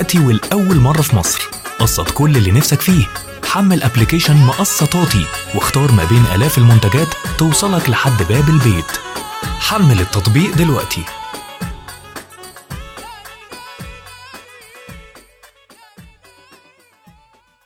دلوقتي والأول مرة في مصر قسط كل اللي نفسك فيه حمل ابلكيشن مقسطاتي واختار ما بين آلاف المنتجات توصلك لحد باب البيت حمل التطبيق دلوقتي